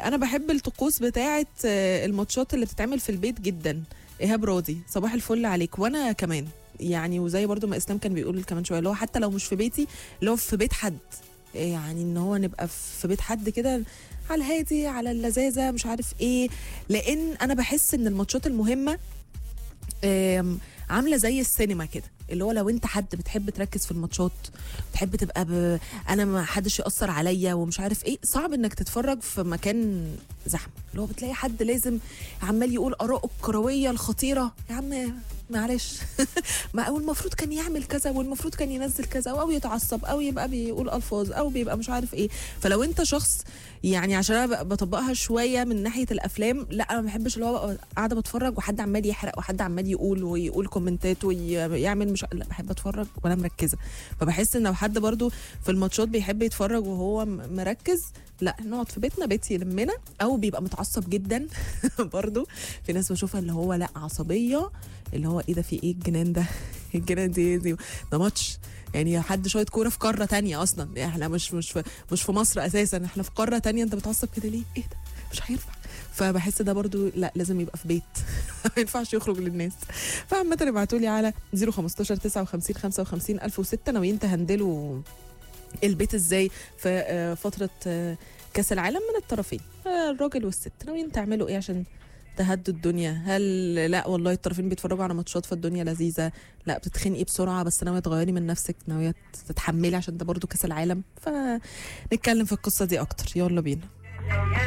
انا بحب الطقوس بتاعه آه، الماتشات اللي بتتعمل في البيت جدا ايهاب راضي صباح الفل عليك وانا كمان يعني وزي برضو ما اسلام كان بيقول كمان شويه اللي هو حتى لو مش في بيتي اللي هو في بيت حد يعني ان هو نبقى في بيت حد كده على الهادي على اللذاذه مش عارف ايه لان انا بحس ان الماتشات المهمه آم، عامله زي السينما كده اللي هو لو انت حد بتحب تركز في الماتشات بتحب تبقى ب... انا ما حدش ياثر عليا ومش عارف ايه صعب انك تتفرج في مكان زحمه اللي هو بتلاقي حد لازم عمال يقول اراءه الكرويه الخطيره يا عم معلش ما هو المفروض كان يعمل كذا والمفروض كان ينزل كذا او يتعصب او يبقى بيقول الفاظ او بيبقى مش عارف ايه فلو انت شخص يعني عشان انا ب- بطبقها شويه من ناحيه الافلام لا انا ما بحبش اللي هو بقى قاعده بتفرج وحد عمال يحرق وحد عمال يقول ويقول كومنتات ويعمل مش لا بحب اتفرج وانا مركزه فبحس ان لو حد برضو في الماتشات بيحب يتفرج وهو م- مركز لا نقعد في بيتنا بيت يلمنا او بيبقى متعصب جدا برضو في ناس بشوفها اللي هو لا عصبيه اللي هو ايه ده في ايه الجنان ده الجنان دي, دي ده ماتش يعني حد شويه كوره في قاره تانية اصلا احنا مش مش في مش في مصر اساسا احنا في قاره تانية انت بتعصب كده ليه ايه ده مش هينفع فبحس ده برضو لا لازم يبقى في بيت ما ينفعش يخرج للناس فعامة ابعتوا لي على 015 59 55 1006 ناويين تهندلوا البيت ازاي في آه، فترة آه، كأس العالم من الطرفين آه، الراجل والست ناويين تعملوا ايه عشان تهدوا الدنيا هل لا والله الطرفين بيتفرجوا على ماتشات فالدنيا لذيذة لا بتتخنقي بسرعة بس ناوية تغيري من نفسك ناوية تتحملي عشان ده برضو كأس العالم فنتكلم في القصة دي أكتر يلا بينا